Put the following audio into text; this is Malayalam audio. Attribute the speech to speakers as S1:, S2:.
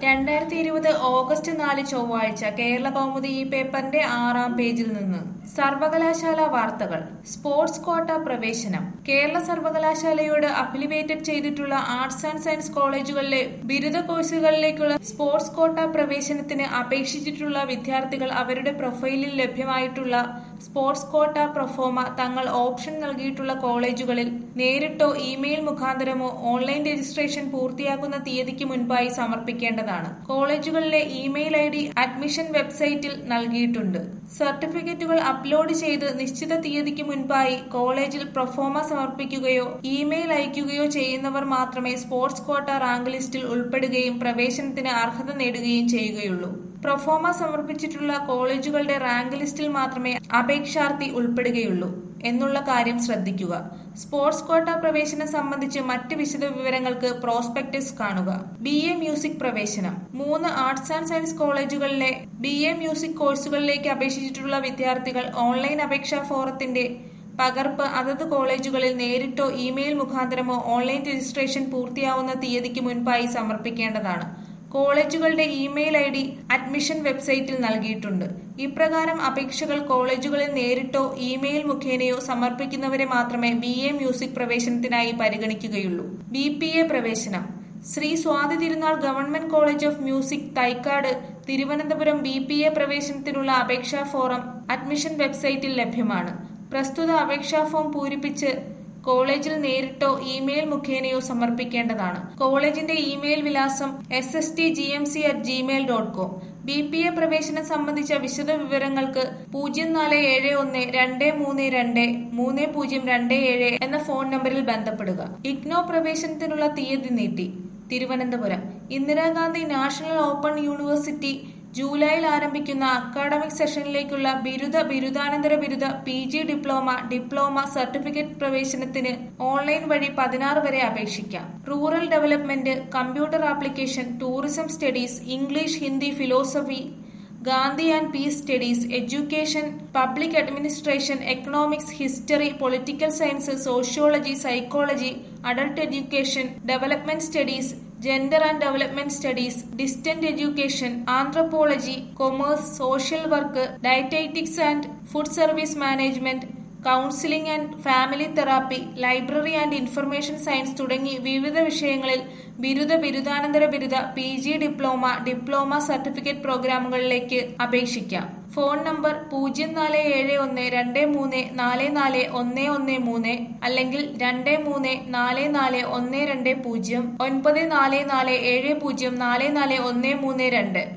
S1: രണ്ടായിരത്തി ഇരുപത് ഓഗസ്റ്റ് നാല് ചൊവ്വാഴ്ച കേരള കൗമുദി ഈ പേപ്പറിന്റെ ആറാം പേജിൽ നിന്ന് സർവകലാശാല വാർത്തകൾ സ്പോർട്സ് കോട്ട പ്രവേശനം കേരള സർവകലാശാലയോട് അഫിലിവേറ്റഡ് ചെയ്തിട്ടുള്ള ആർട്സ് ആൻഡ് സയൻസ് കോളേജുകളിലെ ബിരുദ കോഴ്സുകളിലേക്കുള്ള സ്പോർട്സ് കോട്ട പ്രവേശനത്തിന് അപേക്ഷിച്ചിട്ടുള്ള വിദ്യാർത്ഥികൾ അവരുടെ പ്രൊഫൈലിൽ ലഭ്യമായിട്ടുള്ള സ്പോർട്സ് കോട്ട പ്രൊഫോമ തങ്ങൾ ഓപ്ഷൻ നൽകിയിട്ടുള്ള കോളേജുകളിൽ നേരിട്ടോ ഇമെയിൽ മുഖാന്തരമോ ഓൺലൈൻ രജിസ്ട്രേഷൻ പൂർത്തിയാക്കുന്ന തീയതിക്ക് മുൻപായി സമർപ്പിക്കേണ്ടതാണ് കോളേജുകളിലെ ഇമെയിൽ ഐ ഡി അഡ്മിഷൻ വെബ്സൈറ്റിൽ നൽകിയിട്ടുണ്ട് സർട്ടിഫിക്കറ്റുകൾ അപ്ലോഡ് ചെയ്ത് നിശ്ചിത തീയതിക്ക് മുൻപായി കോളേജിൽ പ്രൊഫോമ സമർപ്പിക്കുകയോ ഇമെയിൽ അയക്കുകയോ ചെയ്യുന്നവർ മാത്രമേ സ്പോർട്സ് കോട്ട റാങ്ക് ലിസ്റ്റിൽ ഉൾപ്പെടുകയും പ്രവേശനത്തിന് അർഹത നേടുകയും ചെയ്യുകയുള്ളൂ പ്രൊഫോമ സമർപ്പിച്ചിട്ടുള്ള കോളേജുകളുടെ റാങ്ക് ലിസ്റ്റിൽ മാത്രമേ അപേക്ഷാർത്ഥി ഉൾപ്പെടുകയുള്ളൂ എന്നുള്ള കാര്യം ശ്രദ്ധിക്കുക സ്പോർട്സ് കോട്ട പ്രവേശനം സംബന്ധിച്ച് മറ്റ് വിശദ വിവരങ്ങൾക്ക് പ്രോസ്പെക്ടസ് കാണുക ബി എ മ്യൂസിക് പ്രവേശനം മൂന്ന് ആർട്സ് ആൻഡ് സയൻസ് കോളേജുകളിലെ ബി എ മ്യൂസിക് കോഴ്സുകളിലേക്ക് അപേക്ഷിച്ചിട്ടുള്ള വിദ്യാർത്ഥികൾ ഓൺലൈൻ അപേക്ഷാ ഫോറത്തിന്റെ പകർപ്പ് അതത് കോളേജുകളിൽ നേരിട്ടോ ഇമെയിൽ മുഖാന്തരമോ ഓൺലൈൻ രജിസ്ട്രേഷൻ പൂർത്തിയാവുന്ന തീയതിക്ക് മുൻപായി സമർപ്പിക്കേണ്ടതാണ് കോളേജുകളുടെ ഇമെയിൽ ഐ ഡി അഡ്മിഷൻ വെബ്സൈറ്റിൽ നൽകിയിട്ടുണ്ട് ഇപ്രകാരം അപേക്ഷകൾ കോളേജുകളിൽ നേരിട്ടോ ഇമെയിൽ മുഖേനയോ സമർപ്പിക്കുന്നവരെ മാത്രമേ ബി എ മ്യൂസിക് പ്രവേശനത്തിനായി പരിഗണിക്കുകയുള്ളൂ ബി പി എ പ്രവേശനം Sri Swathi Thirunal government college of music Thycaud Thiruvananthapuram B P A പ്രവേശനത്തിനുള്ള അപേക്ഷാ ഫോറം അഡ്മിഷൻ വെബ്സൈറ്റിൽ ലഭ്യമാണ് പ്രസ്തുത അപേക്ഷാ ഫോം പൂരിപ്പിച്ച് കോളേജിൽ നേരിട്ടോ ഇമെയിൽ മുഖേനയോ സമർപ്പിക്കേണ്ടതാണ് കോളേജിന്റെ ഇമെയിൽ വിലാസം S S T G M C at Gmail dot com B P A പ്രവേശനം സംബന്ധിച്ച വിശദ വിവരങ്ങൾക്ക് പൂജ്യം നാല് ഏഴ് ഒന്ന് രണ്ട് മൂന്ന് രണ്ട് മൂന്ന് പൂജ്യം രണ്ട് ഏഴ് എന്ന ഫോൺ നമ്പറിൽ ബന്ധപ്പെടുക ഇഗ്നോ പ്രവേശനത്തിനുള്ള തീയതി നീട്ടി Thiruvananthapuram Indira Gandhi national open university ജൂലൈയിൽ ആരംഭിക്കുന്ന അക്കാഡമിക് സെഷനിലേക്കുള്ള ബിരുദ ബിരുദാനന്തര ബിരുദ P G diploma diploma certificate പ്രവേശനത്തിന് ഓൺലൈൻ വഴി പതിനാറ് വരെ അപേക്ഷിക്കാം rural development computer application tourism studies English Hindi philosophy Gandhi and peace studies education public administration economics history political science sociology psychology adult education development studies gender and development studies distant education anthropology commerce social work dietetics and food service management counselling and family therapy library and information science തുടങ്ങി വിവിധ വിഷയങ്ങളിൽ ബിരുദ ബിരുദാനന്തര ബിരുദ P G diploma diploma certificate പ്രോഗ്രാമുകളിലേക്ക് അപേക്ഷിക്കാം ഫോൺ നമ്പർ പൂജ്യം നാല് ഏഴ് ഒന്ന് രണ്ട് മൂന്ന് നാല് നാല് ഒന്ന് ഒന്ന് മൂന്ന് അല്ലെങ്കിൽ രണ്ട് മൂന്ന് നാല് നാല് ഒന്ന് രണ്ട് പൂജ്യം ഒൻപത് നാല് നാല് ഏഴ് പൂജ്യം നാല് നാല് ഒന്ന് മൂന്ന് രണ്ട്